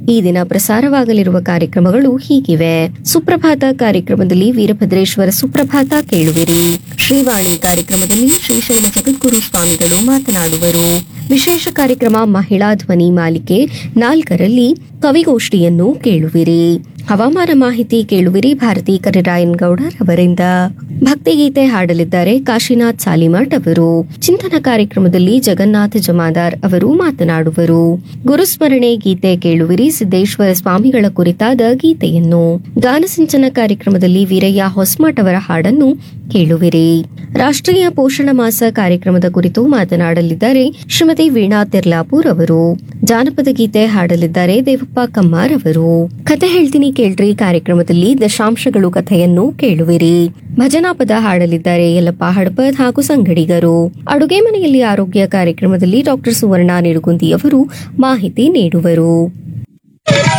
ಈ ದಿನ ಪ್ರಸಾರವಾಗಲಿರುವ ಕಾರ್ಯಕ್ರಮಗಳು ಹೀಗಿವೆ ಸುಪ್ರಭಾತ ಕಾರ್ಯಕ್ರಮದಲ್ಲಿ ವೀರಭದ್ರೇಶ್ವರ ಸುಪ್ರಭಾತ ಕೇಳುವಿರಿ ಶ್ರೀವಾಣಿ ಕಾರ್ಯಕ್ರಮದಲ್ಲಿ ಶ್ರೀಶೈಲ ಜಗದ್ಗುರು ಸ್ವಾಮಿಗಳು ಮಾತನಾಡುವರು ವಿಶೇಷ ಕಾರ್ಯಕ್ರಮ ಮಹಿಳಾ ಧ್ವನಿ ಮಾಲಿಕೆ ನಾಲ್ಕರಲ್ಲಿ ಕವಿಗೋಷ್ಠಿಯನ್ನು ಕೇಳುವಿರಿ ಹವಾಮಾನ ಮಾಹಿತಿ ಕೇಳುವಿರಿ ಭಾರತಿ ಕರಿರಾಯನ್ ಗೌಡರ್ ಅವರಿಂದ ಭಕ್ತಿಗೀತೆ ಹಾಡಲಿದ್ದಾರೆ ಕಾಶಿನಾಥ್ ಸಾಲಿಮಠ್ ಅವರು ಚಿಂತನ ಕಾರ್ಯಕ್ರಮದಲ್ಲಿ ಜಗನ್ನಾಥ ಜಮಾದಾರ್ ಅವರು ಮಾತನಾಡುವರು ಗುರುಸ್ಮರಣೆ ಗೀತೆ ಕೇಳುವಿರಿ ಸಿದ್ದೇಶ್ವರ ಸ್ವಾಮಿಗಳ ಕುರಿತಾದ ಗೀತೆಯನ್ನು ಗಾನಸಿಂಚನ ಕಾರ್ಯಕ್ರಮದಲ್ಲಿ ವೀರಯ್ಯ ಹೊಸ್ಮಠ್ ಅವರ ಹಾಡನ್ನು ಕೇಳುವಿರಿ ರಾಷ್ಟ್ರೀಯ ಪೋಷಣ ಮಾಸ ಕಾರ್ಯಕ್ರಮದ ಕುರಿತು ಮಾತನಾಡಲಿದ್ದಾರೆ ಶ್ರೀಮತಿ ವೀಣಾ ತೆರ್ಲಾಪುರ್ ಅವರು ಜಾನಪದ ಗೀತೆ ಹಾಡಲಿದ್ದಾರೆ ದೇವಪ್ಪ ಕಮ್ಮಾರ್ ಅವರು ಕತೆ ಹೇಳ್ತೀನಿ ಕೇಳ್ರಿ ಕಾರ್ಯಕ್ರಮದಲ್ಲಿ ದಶಾಂಶಗಳು ಕಥೆಯನ್ನು ಕೇಳುವಿರಿ ಭಜನಾ ಪದ ಹಾಡಲಿದ್ದಾರೆ ಯಲ್ಲಪ್ಪ ಹಡಪದ್ ಹಾಗೂ ಸಂಗಡಿಗರು ಅಡುಗೆ ಮನೆಯಲ್ಲಿ ಆರೋಗ್ಯ ಕಾರ್ಯಕ್ರಮದಲ್ಲಿ ಡಾಕ್ಟರ್ ಸುವರ್ಣ ನಿಡುಗುಂದಿ ಅವರು ಮಾಹಿತಿ ನೀಡುವರು